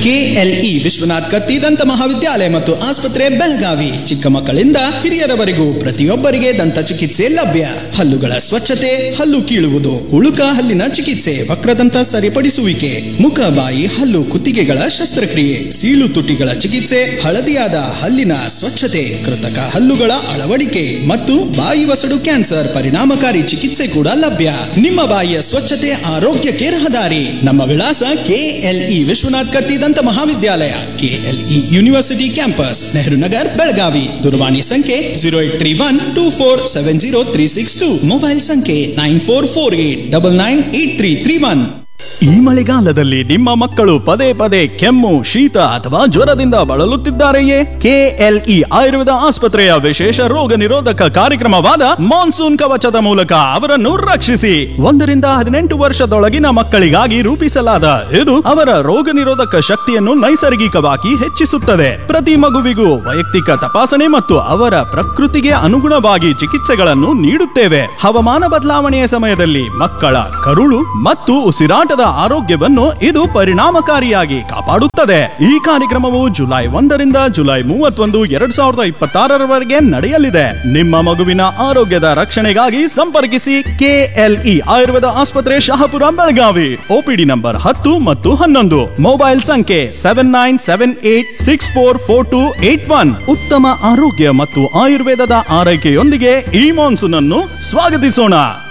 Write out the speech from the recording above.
KLE Vishwanath Katti ದಂತ ಮಹಾವಿದ್ಯಾಲಯ ಮತ್ತು ಆಸ್ಪತ್ರೆ ಬೆಳಗಾವಿ ಚಿಕ್ಕ ಮಕ್ಕಳಿಂದ ಹಿರಿಯರವರೆಗೂ ಪ್ರತಿಯೊಬ್ಬರಿಗೆ ದಂತ ಚಿಕಿತ್ಸೆ ಲಭ್ಯ ಹಲ್ಲುಗಳ ಸ್ವಚ್ಛತೆ ಹಲ್ಲು ಕೀಳುವುದು ಉಳುಕ ಹಲ್ಲಿನ ಚಿಕಿತ್ಸೆ ವಕ್ರದಂತ ಸರಿಪಡಿಸುವಿಕೆ ಮುಖ ಬಾಯಿ ಹಲ್ಲು ಕುತ್ತಿಗೆಗಳ ಶಸ್ತ್ರಕ್ರಿಯೆ ಸೀಳು ತುಟಿಗಳ ಚಿಕಿತ್ಸೆ ಹಳದಿಯಾದ ಹಲ್ಲಿನ ಸ್ವಚ್ಛತೆ ಕೃತಕ ಹಲ್ಲುಗಳ ಅಳವಡಿಕೆ ಮತ್ತು ಬಾಯಿ ವಸಡು ಕ್ಯಾನ್ಸರ್ ಪರಿಣಾಮಕಾರಿ ಚಿಕಿತ್ಸೆ ಕೂಡ ಲಭ್ಯ ನಿಮ್ಮ ಬಾಯಿಯ ಸ್ವಚ್ಛತೆ ಆರೋಗ್ಯಕ್ಕೆ ರಹದಾರಿ ನಮ್ಮ ವಿಳಾಸ ಕೆಎಲ್ಇ ವಿಶ್ವನಾಥ್ ಕತ್ತಿ ದಂತ ಮಹಾವಿದ್ಯಾಲಯ KLE university campus Nehru Nagar Belagavi ದೂರವಾಣಿ ಸಂಖ್ಯೆ zero eight three one two four seven zero three six two mobile ಸಂಖ್ಯೆ nine four four eight double nine eight three three one ಈ ಮಳೆಗಾಲದಲ್ಲಿ ನಿಮ್ಮ ಮಕ್ಕಳು ಪದೇ ಪದೇ ಕೆಮ್ಮು ಶೀತ ಅಥವಾ ಜ್ವರದಿಂದ ಬಳಲುತ್ತಿದ್ದಾರೆಯೇ ಕೆಎಲ್ಇ ಆಯುರ್ವೇದ ಆಸ್ಪತ್ರೆಯ ವಿಶೇಷ ರೋಗ ನಿರೋಧಕ ಕಾರ್ಯಕ್ರಮವಾದ ಮಾನ್ಸೂನ್ ಕವಚದ ಮೂಲಕ ಅವರನ್ನು ರಕ್ಷಿಸಿ ಒಂದರಿಂದ ಹದಿನೆಂಟು ವರ್ಷದೊಳಗಿನ ಮಕ್ಕಳಿಗಾಗಿ ರೂಪಿಸಲಾದ ಇದು ಅವರ ರೋಗ ನಿರೋಧಕ ಶಕ್ತಿಯನ್ನು ನೈಸರ್ಗಿಕವಾಗಿ ಹೆಚ್ಚಿಸುತ್ತದೆ ಪ್ರತಿ ಮಗುವಿಗೂ ವೈಯಕ್ತಿಕ ತಪಾಸಣೆ ಮತ್ತು ಅವರ ಪ್ರಕೃತಿಗೆ ಅನುಗುಣವಾಗಿ ಚಿಕಿತ್ಸೆಗಳನ್ನು ನೀಡುತ್ತೇವೆ ಹವಾಮಾನ ಬದಲಾವಣೆಯ ಸಮಯದಲ್ಲಿ ಮಕ್ಕಳ ಕರುಳು ಮತ್ತು ಉಸಿರಾಟದ ಆರೋಗ್ಯವನ್ನು ಇದು ಪರಿಣಾಮಕಾರಿಯಾಗಿ ಕಾಪಾಡುತ್ತದೆ ಈ ಕಾರ್ಯಕ್ರಮವು ಜುಲೈ ಒಂದರಿಂದ ಜುಲೈ ಮೂವತ್ತೊಂದು ಎರಡ್ ಸಾವಿರದ ಇಪ್ಪತ್ತಾರರವರೆಗೆ ನಡೆಯಲಿದೆ ನಿಮ್ಮ ಮಗುವಿನ ಆರೋಗ್ಯದ ರಕ್ಷಣೆಗಾಗಿ ಸಂಪರ್ಕಿಸಿ ಕೆಎಲ್ಇ ಆಯುರ್ವೇದ ಆಸ್ಪತ್ರೆ ಶಹಾಪುರ ಬೆಳಗಾವಿ ಒಪಿಡಿ ನಂಬರ್ ಹತ್ತು ಮತ್ತು ಹನ್ನೊಂದು ಮೊಬೈಲ್ ಸಂಖ್ಯೆ seven nine seven eight six four four two eight one ಉತ್ತಮ ಆರೋಗ್ಯ ಮತ್ತು ಆಯುರ್ವೇದದ ಆರೈಕೆಯೊಂದಿಗೆ ಈ ಮಾನ್ಸೂನ್ ಅನ್ನು ಸ್ವಾಗತಿಸೋಣ